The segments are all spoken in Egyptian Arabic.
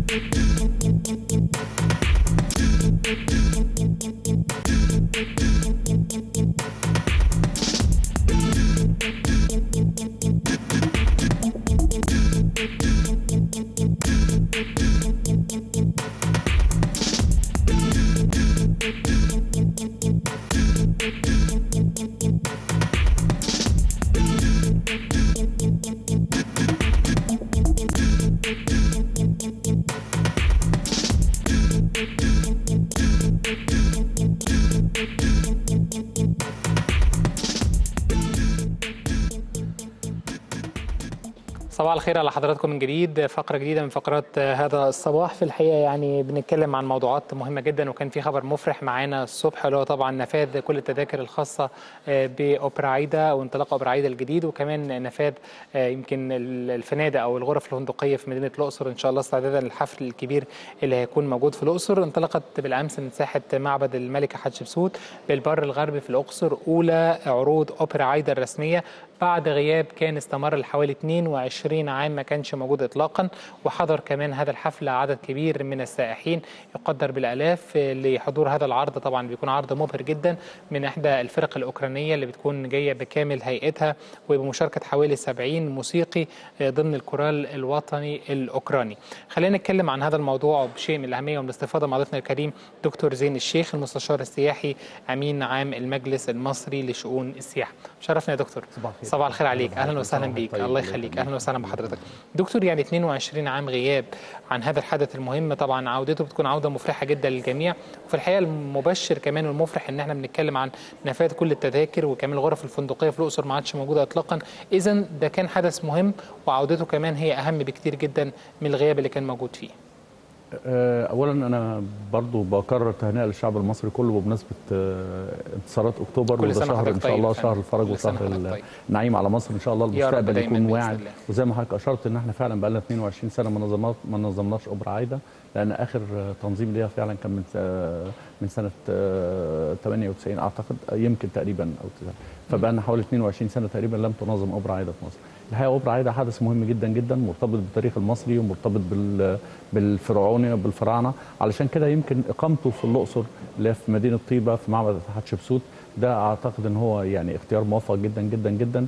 صباح الخير على حضراتكم من جديد فقرة جديدة من فقرات هذا الصباح في الحقيقة يعني بنتكلم عن موضوعات مهمة جدا وكان في خبر مفرح معانا الصبح اللي هو طبعا نفاذ كل التذاكر الخاصة بأوبرا عايدا وانطلاق أوبرا عايدا الجديد وكمان نفاذ يمكن الفنادق أو الغرف الفندقية في مدينة الأقصر إن شاء الله استعدادا للحفل الكبير اللي هيكون موجود في الأقصر انطلقت بالأمس من ساحة معبد الملكة حتشبسوت بالبر الغربي في الأقصر أولى عروض أوبرا عايدا الرسمية بعد غياب كان استمر لحوالي 22 عام ما كانش موجود اطلاقا وحضر كمان هذا الحفل عدد كبير من السائحين يقدر بالالاف لحضور هذا العرض طبعا بيكون عرض مبهر جدا من احدى الفرق الاوكرانيه اللي بتكون جايه بكامل هيئتها وبمشاركه حوالي 70 موسيقي ضمن الكورال الوطني الاوكراني. خلينا نتكلم عن هذا الموضوع بشيء من الاهميه ومن الاستفاضه مع ضيفنا الكريم دكتور زين الشيخ المستشار السياحي امين عام المجلس المصري لشؤون السياحه. شرفنا يا دكتور. صباح الخير. صباح الخير عليك اهلا وسهلا بيك طيب. الله يخليك اهلا وسهلا بحضرتك دكتور يعني 22 عام غياب عن هذا الحدث المهم طبعا عودته بتكون عوده مفرحه جدا للجميع وفي الحقيقه المبشر كمان والمفرح ان احنا بنتكلم عن نفاذ كل التذاكر وكمان الغرف الفندقيه في الاقصر ما عادش موجوده اطلاقا اذا ده كان حدث مهم وعودته كمان هي اهم بكتير جدا من الغياب اللي كان موجود فيه آه، اولا انا برضو بكرر تهنئه للشعب المصري كله بمناسبه آه، انتصارات اكتوبر كل وده سنة شهر وحضرتك ان شاء طيب الله يا شهر فندم. الفرج كل سنة وشهر وحضرتك طيب. النعيم على مصر ان شاء الله يا رب المستقبل دايماً يكون بإذن واعد الله. وزي ما حضرتك اشرت ان احنا فعلا بقى لنا 22 سنه ما نظمناش ما نظمناش اوبرا عايده لان اخر آه، تنظيم ليها فعلا كان من آه، من سنه آه، 98 اعتقد آه، يمكن تقريبا او تسعة. فبقى لنا حوالي 22 سنه تقريبا لم تنظم اوبرا عايده في مصر الحقيقه اوبرا عايده حدث مهم جدا جدا مرتبط بالتاريخ المصري ومرتبط بال بالفرعوني وبالفراعنه علشان كده يمكن اقامته في الاقصر اللي هي في مدينه طيبه في معبد حتشبسوت ده اعتقد ان هو يعني اختيار موفق جدا جدا جدا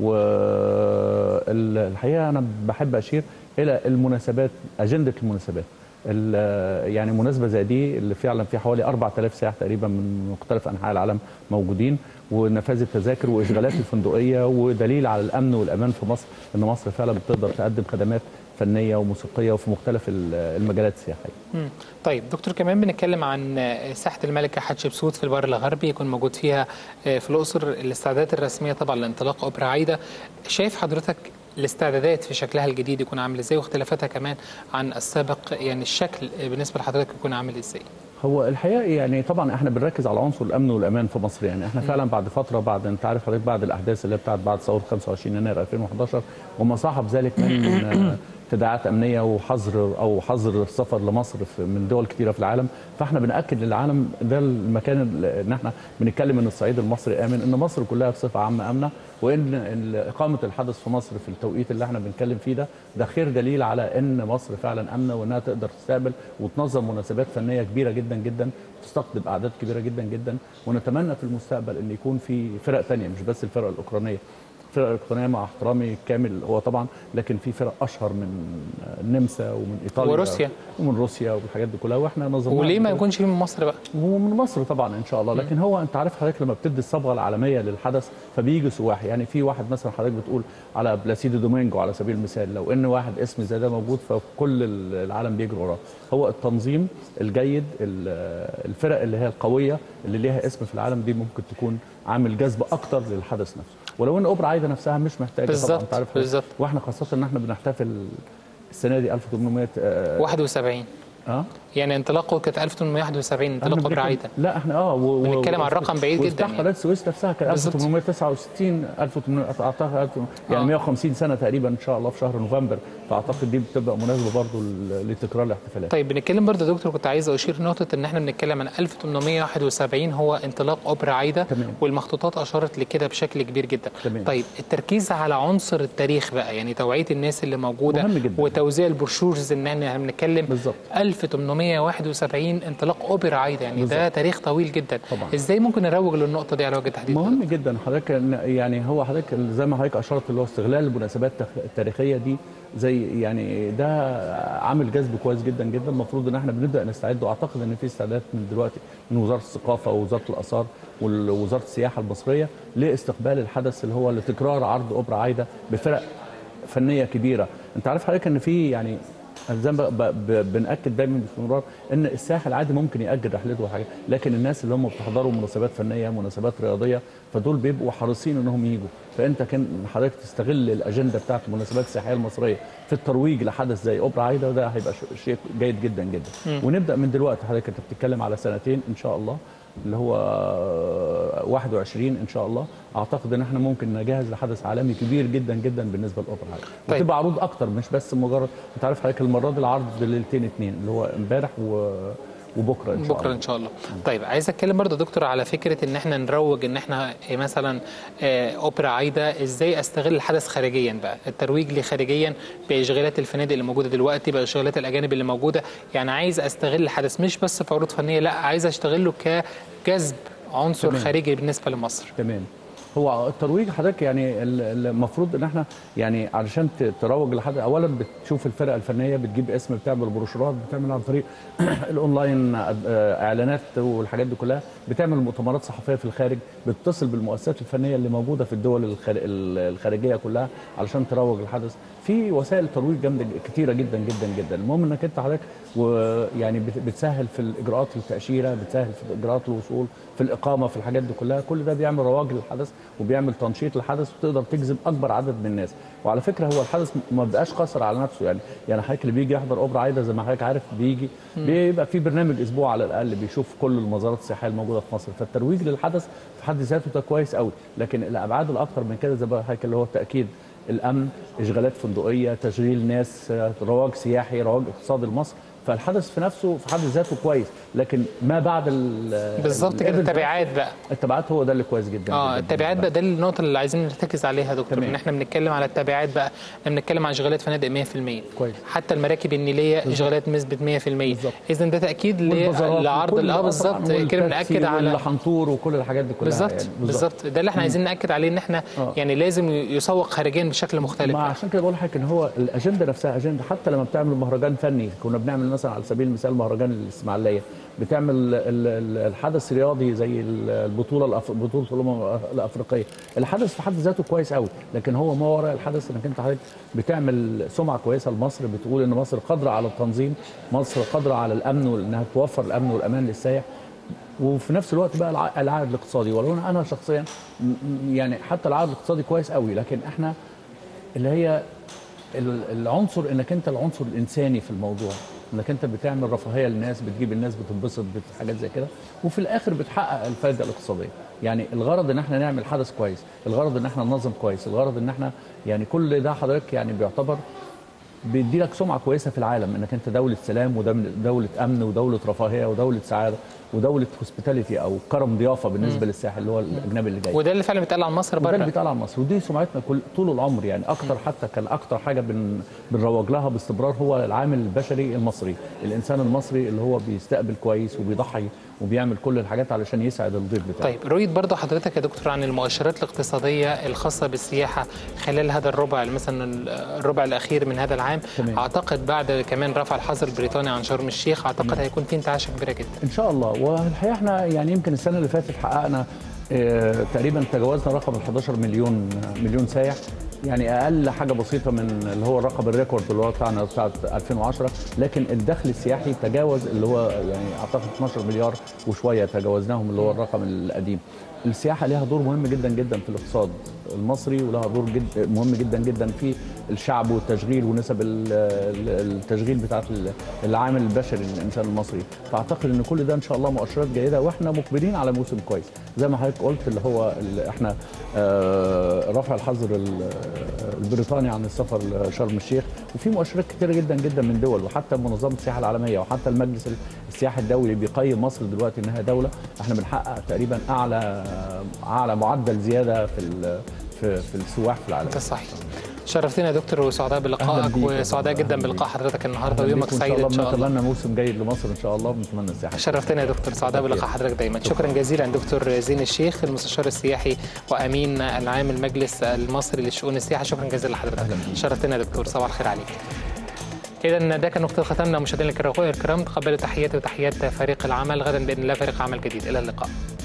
والحقيقه انا بحب اشير الى المناسبات اجنده المناسبات ال- يعني مناسبه زي دي اللي فعلا في حوالي 4000 سائح تقريبا من مختلف انحاء العالم موجودين ونفاذ التذاكر واشغالات الفندقيه ودليل على الامن والامان في مصر ان مصر فعلا بتقدر تقدم خدمات فنيه وموسيقيه وفي مختلف ال- المجالات السياحيه. مم. طيب دكتور كمان بنتكلم عن آه، ساحه الملكه حتشبسوت في البر الغربي يكون موجود فيها آه، في الاقصر الاستعدادات الرسميه طبعا لانطلاق اوبرا عايده شايف حضرتك الاستعدادات في شكلها الجديد يكون عامل ازاي واختلافاتها كمان عن السابق يعني الشكل آه، بالنسبه لحضرتك يكون عامل ازاي هو الحقيقه يعني طبعا ااحنا بنركز على عنصر الامن والامان في مصر يعني احنا فعلا بعد فتره بعد انت عارف حضرتك بعد الاحداث اللي هي بتاعت بعد ثوره 25 يناير 2011 وما صاحب ذلك من آه، تداعيات امنيه وحظر او حظر السفر لمصر في من دول كثيره في العالم فاحنا بناكد للعالم ده المكان اللي- ان احنا بنتكلم ان الصعيد المصري امن ان مصر كلها بصفه عامه امنه وان ال- اقامه الحدث في مصر في التوقيت اللي احنا بنتكلم فيه ده ده خير دليل على ان مصر فعلا امنه وانها تقدر تستقبل وتنظم مناسبات فنيه كبيره جدا جدا تستقطب اعداد كبيره جدا جدا ونتمنى في المستقبل ان يكون في فرق تانية مش بس الفرق الاوكرانيه الفرق الاوكرانيه مع احترامي الكامل هو طبعا لكن في فرق اشهر من النمسا ومن ايطاليا وروسيا. ومن روسيا والحاجات دي كلها واحنا نظمناها وليه ما كده. يكونش فيه من مصر بقى ومن مصر طبعا ان شاء الله لكن هو انت عارف حضرتك لما بتدي الصبغه العالميه للحدث فبيجي سواح يعني في واحد مثلا حضرتك بتقول على بلاسيدو دومينجو على سبيل المثال لو ان واحد اسم زي ده موجود فكل العالم بيجري وراه هو التنظيم الجيد ال- الفرق اللي هي القويه اللي ليها اسم في العالم دي ممكن تكون عامل جذب اكتر للحدث نفسه ولو ان اوبرا عايده نفسها مش محتاجه طبعا بالظبط، انت عارف حضرتك. بالظبط. واحنا خاصه ان احنا بنحتفل السنه دي 1800 آه، 71 اه يعني انطلاقه كانت 1871 انطلاق إحنا اوبرا بنتكلم- عايده لا احنا اه و- و- بنتكلم عن رقم بعيد جدا وافتتاح يعني. قناه السويس نفسها كان بالظبط. 1869 1800 اعتقد 1000 يعني آه. 150 سنه تقريبا ان شاء الله في شهر نوفمبر فاعتقد دي بتبقى مناسبه برضو ل- لتكرار الاحتفالات طيب بنتكلم برضه يا دكتور كنت عايز اشير نقطه ان احنا بنتكلم عن 1871 هو انطلاق اوبرا عايده تمام. والمخطوطات اشارت لكده بشكل كبير جدا تمام. طيب التركيز على عنصر التاريخ بقى يعني توعيه الناس اللي موجوده مهم جدا. وتوزيع البروشورز ان احنا بنتكلم بالظبط. 1871 انطلاق اوبرا عايده يعني ده بالظبط. تاريخ طويل جدا طبعا. ازاي ممكن نروج للنقطه دي على وجه التحديد مهم جدا حضرتك إن- يعني هو حضرتك زي ما حضرتك اشرت اللي هو استغلال المناسبات التخ- التاريخيه دي زي يعني ده عامل جذب كويس جدا جدا المفروض ان احنا بنبدا نستعد واعتقد ان في استعدادات من دلوقتي من وزاره الثقافه ووزاره الاثار ووزاره السياحه المصريه لاستقبال الحدث اللي هو لتكرار عرض اوبرا عايده بفرق فنيه كبيره انت عارف حضرتك ان في يعني زي ما ب- ب- بناكد دايما باستمرار ان الساحل عادي ممكن ياجل رحلته وحاجات لكن الناس اللي هم بتحضروا مناسبات فنيه مناسبات رياضيه فدول بيبقوا حريصين انهم يجوا فانت كان حضرتك تستغل الاجنده بتاعت المناسبات السياحيه المصريه في الترويج لحدث زي اوبرا عايده وده هيبقى ش- شيء جيد جدا جدا ونبدا من دلوقتي حضرتك انت بتتكلم على سنتين ان شاء الله اللي هو 21 ان شاء الله اعتقد ان احنا ممكن نجهز لحدث عالمي كبير جدا جدا بالنسبه لاوبرا عايده طيب. وتبقى عروض اكتر مش بس مجرد انت عارف حضرتك المره دي العرض ليلتين اتنين اللي هو امبارح و... وبكره ان شاء بكره الله ان شاء الله طيب عايز اتكلم برضه يا دكتور على فكره ان احنا نروج ان احنا مثلا آه، اوبرا عايده ازاي استغل الحدث خارجيا بقى الترويج ليه خارجيا باشغالات الفنادق اللي موجوده دلوقتي باشغالات الاجانب اللي موجوده يعني عايز استغل الحدث مش بس في عروض فنيه لا عايز اشتغله كجذب عنصر تمام. خارجي بالنسبه لمصر تمام هو الترويج حضرتك يعني ال- ال- المفروض ان احنا يعني علشان ت- تروج لحد اولا بتشوف الفرقه الفنيه بتجيب اسم بتعمل بروشورات بتعمل عن طريق الاونلاين آه، اعلانات والحاجات دي كلها بتعمل مؤتمرات صحفيه في الخارج بتتصل بالمؤسسات الفنيه اللي موجوده في الدول الخار- ال- الخارجيه كلها علشان تروج للحدث في وسائل ترويج جامده ج- كتيره جدا جدا جدا المهم انك انت حضرتك ويعني بت- بتسهل في الاجراءات التاشيره بتسهل في اجراءات الوصول في الاقامه في الحاجات دي كلها كل ده بيعمل رواج للحدث وبيعمل تنشيط للحدث وتقدر تجذب اكبر عدد من الناس وعلى فكره هو الحدث ما بيبقاش قصر على نفسه يعني يعني حضرتك اللي بيجي يحضر اوبرا عايده زي ما حضرتك عارف بيجي بيبقى في برنامج اسبوع على الاقل بيشوف كل المزارات السياحيه الموجوده في مصر فالترويج للحدث في حد ذاته ده كويس قوي لكن الابعاد الاكثر من كده زي ما حضرتك اللي هو تاكيد الامن اشغالات فندقيه تشغيل ناس آه، رواج سياحي رواج اقتصادي لمصر فالحدث في نفسه في حد ذاته كويس لكن ما بعد ال- بالظبط كده الإيفنت التبعات بقى التبعات هو ده اللي كويس جدا اه جداً التبعات بقى ده النقطه اللي عايزين نرتكز عليها يا دكتور تمام. ان احنا بنتكلم على التبعات بقى احنا بنتكلم عن اشغالات فنادق 100% كويس. حتى المراكب النيليه اشغالات نسبه 100% بالظبط. اذا ده تاكيد ل- والبازارات لعرض وكل- اه آه بالظبط طبعاً، كده والتاكسي بناكد على والحنطور وكل الحاجات دي كلها بالظبط يعني بالظبط ده اللي احنا عايزين ناكد عليه ان احنا آه. يعني لازم يسوق خارجيا بشكل مختلف ما عشان كده بقول لحضرتك ان هو الاجنده نفسها اجنده حتى لما بتعمل مهرجان فني كنا بنعمل مثلا على سبيل المثال مهرجان الاسماعيليه بتعمل ال- ال- الحدث رياضي زي ال- البطوله الأف... بطوله الامم الافريقيه الحدث في حد ذاته كويس قوي لكن هو ما وراء الحدث انك انت حضرتك بتعمل سمعه كويسه لمصر بتقول ان مصر قادره على التنظيم مصر قادره على الامن وانها توفر الامن والامان للسائح وفي نفس الوقت بقى الع- العائد الاقتصادي ولو انا أنا شخصيا م- م- يعني حتى العائد الاقتصادي كويس قوي لكن احنا اللي هي ال- العنصر انك انت العنصر الانساني في الموضوع انك انت بتعمل رفاهيه للناس بتجيب الناس بتنبسط بحاجات زي كده وفي الاخر بتحقق الفائده الاقتصاديه يعني الغرض ان احنا نعمل حدث كويس الغرض ان احنا ننظم كويس الغرض ان احنا يعني كل ده حضرتك يعني بيعتبر بيدي لك سمعه كويسه في العالم انك انت دوله سلام ودوله امن ودوله رفاهيه ودوله سعاده ودوله هوسبيتاليتي او كرم ضيافه بالنسبه للساحل اللي هو الاجنبي اللي جاي وده اللي فعلا بيتقال عن مصر وده اللي بره بيتقال عن مصر ودي سمعتنا كل طول العمر يعني اكتر حتى كان اكتر حاجه بن بنروج لها باستمرار هو العامل البشري المصري الانسان المصري اللي هو بيستقبل كويس وبيضحي وبيعمل كل الحاجات علشان يسعد الضيف بتاعه طيب رؤية برضه حضرتك يا دكتور عن المؤشرات الاقتصادية الخاصة بالسياحة خلال هذا الربع مثلا الربع الأخير من هذا العام تمام. أعتقد بعد كمان رفع الحظر البريطاني عن شرم الشيخ أعتقد هيكون في انتعاشة كبيرة جدا ان شاء الله والحقيقه احنا يعني يمكن السنه اللي فاتت حققنا آه، تقريبا تجاوزنا رقم ال 11 مليون مليون سايح يعني اقل حاجه بسيطه من اللي هو الرقم الريكورد اللي هو بتاعنا بتاع 2010 لكن الدخل السياحي تجاوز اللي هو يعني اعتقد 12 مليار وشويه تجاوزناهم اللي هو الرقم القديم السياحه لها دور مهم جدا جدا في الاقتصاد المصري ولها دور جد مهم جدا جدا في الشعب والتشغيل ونسب ال- ال- التشغيل بتاعت ال- العامل البشري للانسان المصري فاعتقد ان كل ده ان شاء الله مؤشرات جيده واحنا مقبلين على موسم كويس زي ما حضرتك قلت اللي هو اللي احنا آه، رفع الحظر ال- البريطاني عن السفر لشرم الشيخ وفي مؤشرات كتيره جدا جدا من دول وحتى منظمه السياحه العالميه وحتى المجلس السياحي الدولي بيقيم مصر دلوقتي انها دوله احنا بنحقق تقريبا اعلى اعلى معدل زياده في ال- في في السواح في العالم ده صحيح شرفتنا يا دكتور وسعداء أهلاً بلقائك بيك يا وسعداء فندم، جدا أهلاً بلقاء بيك. حضرتك النهارده أهلاً ويومك بيكم سعيد ان شاء الله نتمنى موسم جيد لمصر ان شاء الله ونتمنى السياحه شرفتنا يا دكتور سعداء بلقاء حضرتك دايما شكرا جزيلا دكتور زين الشيخ المستشار السياحي وامين العام المجلس المصري للشؤون السياحه شكرا جزيلا لحضرتك شرفتنا يا دكتور صباح الخير عليك اذا ده كان نقطه ختمنا مشاهدينا الكرام تقبلوا تحياتي وتحيات فريق العمل غدا باذن الله فريق عمل جديد الى اللقاء